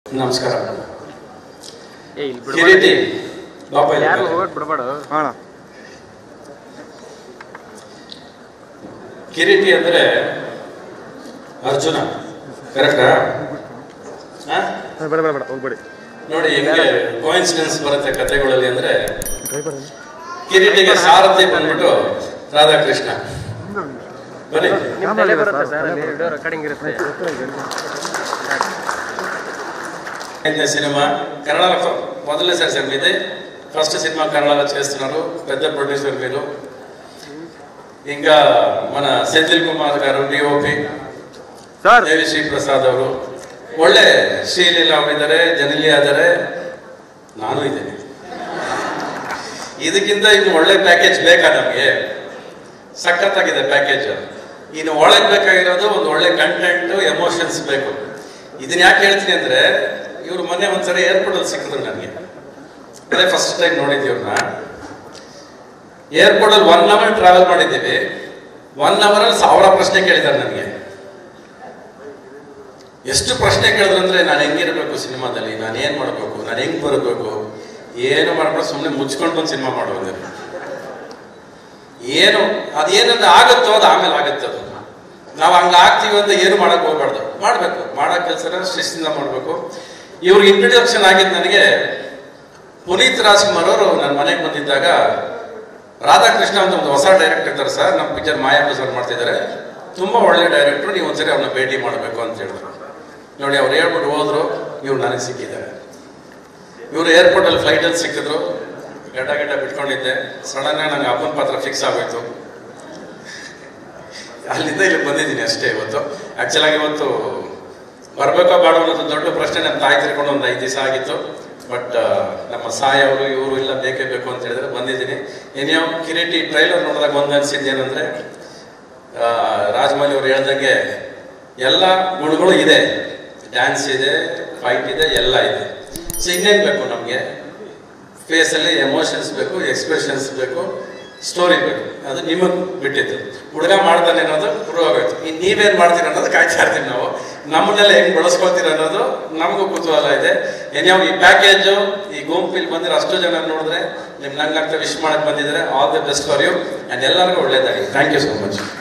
ನಮಸ್ಕಾರ ಏ ಇಲ್ಲಿ ಬಿಡ್ಬೇಡ ಕಿರೀಟಿ ಬಾಪ ಇಲ್ಲಿ ಯಾರು ಬನ್ನಿ. ಹೋಗಕ್ ಬಿಡಬೇಡ ಅಣ್ಣ ಕಿರೀಟಿ ಅಂದ್ರೆ ಅರ್ಜುನ ಕರೆಕ್ಟಾ ಬೇಡ ಬೇಡ ಬೇಡ ಹೋಗ್ಬೇಡಿ ನೋಡಿ ಹೆಂಗೆ ಕೋಇನ್ಸಿಡೆನ್ಸ್ ಬರುತ್ತೆ ಕಥೆಗಳಲ್ಲಿ ಅಂದ್ರೆ ಡ್ರೈವರ್ ಕಿರೀಟಿಗೆ ಸಾರಥಿ ಬಂದ್ಬಿಟ್ಟು ರಾಧಾಕೃಷ್ಣ ಬನ್ನಿ ನಿಮ್ ತಲೆ ಬರುತ್ತೆ ಸರ್ ಅಲ್ಲಿ ವಿಡಿಯೋ ರೆಕಾರ್ಡಿಂಗ್ ಇರುತ್ತೆ ఐదవ సినిమా కన్నడలో ఫ- మొదలే సార్ సార్ మీది ఫస్ట్ సినిమా కన్నడలో చేస్తున్నారు పెద్ద ప్రొడ్యూసర్ మీరు ఇంకా మన సెంథిల్ కుమార్ గారు డిఓపಿ ಸರ್ ದೇವಿ ಶ್ರೀ ಪ್ರಸಾದ್ ಅವರು ಒಳ್ಳೆ ಶ್ರೀಲೀಲಾ ಇದ್ದಾರೆ ಜನಿಲಿ ಆದರೆ ನಾನು ಇದ್ದೇನೆ ಇದಕ್ಕಿಂತ ಇನ್ನು ಒಳ್ಳೆ ಪ್ಯಾಕೇಜ್ ಬೇಕಾ ನಮಗೆ ಸಖತ್ತಾಗಿದೆ ಪ್ಯಾಕೇಜ್ ಇನ್ನು ಒಳಗೆ ಬೇಕಾಗಿರೋದು ಒಂದು ಒಳ್ಳೆ ಕಂಟೆಂಟ್ ಎಮೋಷನ್ಸ್ ಬೇಕು ಇದನ್ನ ಯಾಕೆ ಹೇಳ್ತೀನಿ ಅಂದ್ರೆ ಇವ್ರು ಮೊನ್ನೆ ಒಂದ್ಸರಿ ಏರ್ಪೋರ್ಟ್ ಅಲ್ಲಿ ಸಿಕ್ಕಿದ್ರು ನನಗೆ ಅದೇ ಫಸ್ಟ್ ಟೈಮ್ ನೋಡಿದ್ವಿ ಇವ್ರನ್ನ ಏರ್ಪೋರ್ಟ್ ಅಲ್ಲಿ ಒನ್ ಅವರ್ ಟ್ರಾವೆಲ್ ಮಾಡಿದ್ದೀವಿ ಒನ್ ಅವರ್ ಅಲ್ಲಿ ಸಾವಿರ ಪ್ರಶ್ನೆ ಕೇಳಿದ್ದಾರೆ ನನಗೆ ಎಷ್ಟು ಪ್ರಶ್ನೆ ಕೇಳಿದ್ರು ಅಂದ್ರೆ ನಾನು ಹೆಂಗಿರ್ಬೇಕು ಸಿನಿಮಾದಲ್ಲಿ ನಾನು ಏನ್ ಮಾಡ್ಬೇಕು ನಾನು ಹೆಂಗ್ ಬರಬೇಕು ಏನು ಮಾಡ್ಕೊಂಡು ಸುಮ್ಮನೆ ಮುಚ್ಕೊಂಡು ಬಂದು ಸಿನಿಮಾ ಮಾಡೋದು ಏನು ಅದೇನನ್ನ ಆಗುತ್ತೋ ಅದು ಆಮೇಲೆ ಆಗುತ್ತೆ ಅದು ನಾವು ಹಂಗ ಆಗ್ತೀವಿ ಅಂತ ಏನು ಮಾಡಕ್ ಹೋಗ್ಬಾರ್ದು ಮಾಡ್ಬೇಕು ಮಾಡೋ ಕೆಲಸನ ಶಿಸ್ತಿಂದ ಮಾಡ್ಬೇಕು ಇವ್ರಿಗೆ ಇಂಟ್ರೊಡಕ್ಷನ್ ಆಗಿದ್ದು ನನಗೆ ಪುನೀತ್ ರಾಜ್ಕುಮಾರ್ ಅವರು ನನ್ನ ಮನೆಗೆ ಬಂದಿದ್ದಾಗ ರಾಧಾಕೃಷ್ಣ ಅಂತ ಒಂದು ಹೊಸ ಡೈರೆಕ್ಟರ್ ಇದ್ದಾರೆ ಸರ್ ನಮ್ಮ ಪಿಕ್ಚರ್ ಮಾಯಾ ಬಜಾರ್ ಮಾಡ್ತಿದ್ದಾರೆ ತುಂಬಾ ಒಳ್ಳೆ ಡೈರೆಕ್ಟರ್ ನೀವು ಒಂದ್ಸರಿ ಅವ್ರನ್ನ ಭೇಟಿ ಮಾಡಬೇಕು ಅಂತ ಹೇಳಿದ್ರು ನೋಡಿ ಅವ್ರು ಹೇಳ್ಬಿಟ್ಟು ಹೋದ್ರು ಇವ್ರು ನನಗೆ ಸಿಕ್ಕಿದ್ದಾರೆ ಇವರು ಏರ್ಪೋರ್ಟ್ ಅಲ್ಲಿ ಫ್ಲೈಟ್ ಅಲ್ಲಿ ಸಿಕ್ಕಿದ್ರು ಗಡ್ಡ ಗಡ್ಡ ಬಿಟ್ಕೊಂಡಿದ್ದೆ ಸಡನ್ ಆಗಿ ನಂಗೆ ಅಪ್ಪನ ಪಾತ್ರ ಫಿಕ್ಸ್ ಆಗೋಯ್ತು ಅಲ್ಲಿಂದ ಇಲ್ಲಿ ಬಂದಿದ್ದೀನಿ ಅಷ್ಟೇ ಇವತ್ತು ಆಕ್ಚುಲ್ ಆಗಿ ಇವತ್ತು ಬರ್ಬೇಕೋ ಬೇಡ ಅನ್ನೋದು ದೊಡ್ಡ ಪ್ರಶ್ನೆ ನಮ್ಮ ತಾಯಿ ತಿರ್ಕೊಂಡು ಒಂದು ಐದು ದಿವಸ ಆಗಿತ್ತು ಬಟ್ ನಮ್ಮ ಸಾಯಿ ಅವರು ಇವರು ಇಲ್ಲ ಬೇಕೇ ಬೇಕು ಅಂತ ಹೇಳಿದ್ರೆ ಬಂದಿದ್ದೀನಿ ಏನ್ಯಾವ ಕಿರೀಟಿ ಟ್ರೈಲರ್ ನೋಡಿದಾಗ ಒಂದು ಅನ್ಸಿದ್ದು ಏನಂದ್ರೆ ಆ, ರಾಜಮೌಳಿ ಅವರು ಹೇಳ್ದಂಗೆ ಎಲ್ಲ ಗುಣಗಳು ಇದೆ ಡ್ಯಾನ್ಸ್ ಇದೆ ಫೈಟ್ ಇದೆ ಎಲ್ಲ ಇದೆ ಸೊ ಇನ್ನೇನು ಬೇಕು ನಮಗೆ ಫೇಸಲ್ಲಿ ಎಮೋಷನ್ಸ್ ಬೇಕು ಎಕ್ಸ್ಪ್ರೆಷನ್ಸ್ ಬೇಕು ಸ್ಟೋರಿ ಬೇಕು ಅದು ನಿಮಗೆ ಬಿಟ್ಟಿದ್ದು ಹುಡುಗ ಮಾಡ್ತಾನೆ ಅನ್ನೋದು ಪ್ರೂವ್ ಆಗೋಯ್ತು ಇನ್ನು ನೀವೇನು ಮಾಡ್ತೀರ ಅನ್ನೋದು ಕಾಯ್ತಾ ಇರ್ತೀವಿ ನಾವು ನಮ್ಮನ್ನೆಲ್ಲ ಹೆಂಗ್ ಬಳಸ್ಕೊಳ್ತೀರ ಅನ್ನೋದು ನಮಗೂ ಕುತೂಹಲ ಇದೆ ಏನ್ಯಾವ ಈ ಪ್ಯಾಕೇಜು ಈ ಗುಂಪಿಲ್ ಬಂದಿರೋ ಅಷ್ಟು ಜನ ನೋಡಿದ್ರೆ ನಿಮ್ ನಂಗಂತ ವಿಶ್ ಮಾಡಕ್ ಬಂದಿದ್ದಾರೆ all the best for you and ಎಲ್ಲರಿಗೂ ಒಳ್ಳೇದಾಗಿ ಥ್ಯಾಂಕ್ ಯು ಸೋ ಮಚ್